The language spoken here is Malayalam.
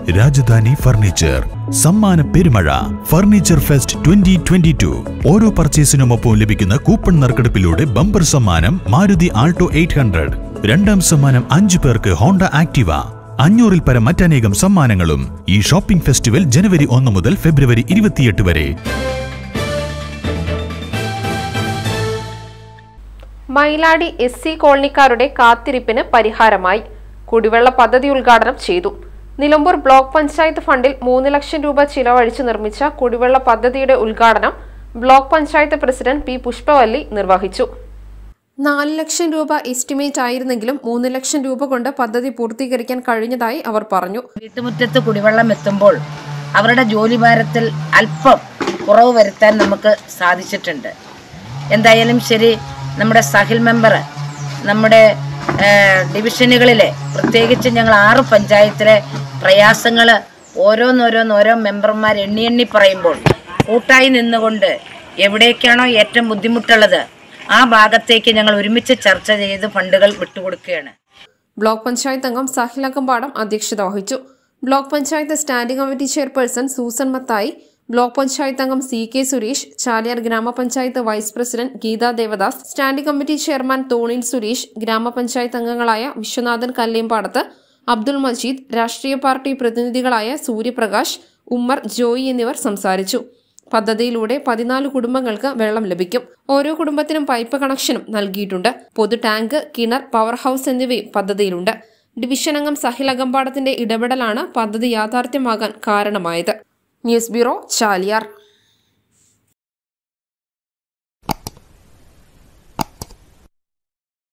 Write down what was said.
രാജധാനി ഫർണിച്ചർ സമ്മാന പെരുമഴ furniture fest twenty twenty two ഓരോ പർച്ചേസിനുമൊപ്പം ലഭിക്കുന്ന കൂപ്പൺ നറുക്കെടുപ്പിലൂടെ ബമ്പർ സമ്മാനം മാരുതി ആൾട്ടോ എയ്റ്റ് ഹൺഡ്രഡ് രണ്ടാം സമ്മാനം അഞ്ചു പേർക്ക് ഹോണ്ട ആക്ടിവ അഞ്ഞൂറിൽ പരം മറ്റനേകം സമ്മാനങ്ങളും ഈ ഷോപ്പിംഗ് ഫെസ്റ്റിവൽ ജനുവരി ഒന്ന് മുതൽ ഫെബ്രുവരി ഇരുപത്തിയെട്ട് വരെ മയിലാടി എസ് സി കോളനിക്കാരുടെ കാത്തിരിപ്പിന് പരിഹാരമായി കുടിവെള്ള പദ്ധതി ഉദ്ഘാടനം ചെയ്തു നിലമ്പൂർ ബ്ലോക്ക് പഞ്ചായത്ത് ഫണ്ടിൽ മൂന്ന് ലക്ഷം രൂപ ചിലവഴിച്ച് നിർമ്മിച്ച കുടിവെള്ള പദ്ധതിയുടെ ഉദ്ഘാടനം block panchayat president P Pushpavalli നിർവഹിച്ചു നാല് ലക്ഷം രൂപ എസ്റ്റിമേറ്റ് ആയിരുന്നെങ്കിലും മൂന്ന് ലക്ഷം രൂപ കൊണ്ട് പദ്ധതി പൂർത്തീകരിക്കാൻ കഴിഞ്ഞതായി അവർ പറഞ്ഞു വീട്ടുമുറ്റത്ത് കുടിവെള്ളം എത്തുമ്പോൾ അവരുടെ ജോലിഭാരത്തിൽ അല്പം കുറവ് വരുത്താൻ നമുക്ക് സാധിച്ചിട്ടുണ്ട് എന്തായാലും ശരി നമ്മുടെ സഹിൽ മെമ്പർ നമ്മുടെ ഏഹ്, ഡിവിഷനുകളിലെ പ്രത്യേകിച്ച് ഞങ്ങൾ ആറ് പഞ്ചായത്തിലെ പ്രയാസങ്ങൾ ഓരോന്നോരോന്ന് ഓരോ മെമ്പർമാർ എണ്ണി എണ്ണി പറയുമ്പോൾ കൂട്ടായി നിന്നുകൊണ്ട് എവിടേക്കാണോ ഏറ്റവും ബുദ്ധിമുട്ടുള്ളത് ആ ഭാഗത്തേക്ക് ഞങ്ങൾ ഒരുമിച്ച് ചർച്ച ചെയ്ത് ഫണ്ടുകൾ വിട്ടുകൊടുക്കുകയാണ് ബ്ലോക്ക് പഞ്ചായത്ത് അംഗം സാഹിൽ അകമ്പാടം അധ്യക്ഷത വഹിച്ചു block panchayat standing committee chairperson Susan Mathai block panchayat അംഗം C K Suresh Chaliyar grama panchayat vice president Geetha Devadas standing committee chairman Thonil Suresh grama panchayat അംഗങ്ങളായ വിശ്വനാഥൻ കല്ലേമ്പാടത്ത് അബ്ദുൾ മജീദ് രാഷ്ട്രീയ പാർട്ടി പ്രതിനിധികളായ സൂര്യപ്രകാശ് ഉമ്മർ ജോയി എന്നിവർ സംസാരിച്ചു പദ്ധതിയിലൂടെ പതിനാല് കുടുംബങ്ങൾക്ക് വെള്ളം ലഭിക്കും ഓരോ കുടുംബത്തിനും പൈപ്പ് കണക്ഷനും നൽകിയിട്ടുണ്ട് പൊതു ടാങ്ക് കിണർ പവർ ഹൗസ് എന്നിവയും പദ്ധതിയിലുണ്ട് ഡിവിഷൻ അംഗം സഹിൽ അകമ്പാടത്തിന്റെ ഇടപെടലാണ് പദ്ധതി യാഥാർത്ഥ്യമാകാൻ കാരണമായത് ന്യൂസ് ബ്യൂറോ ചാലിയാർ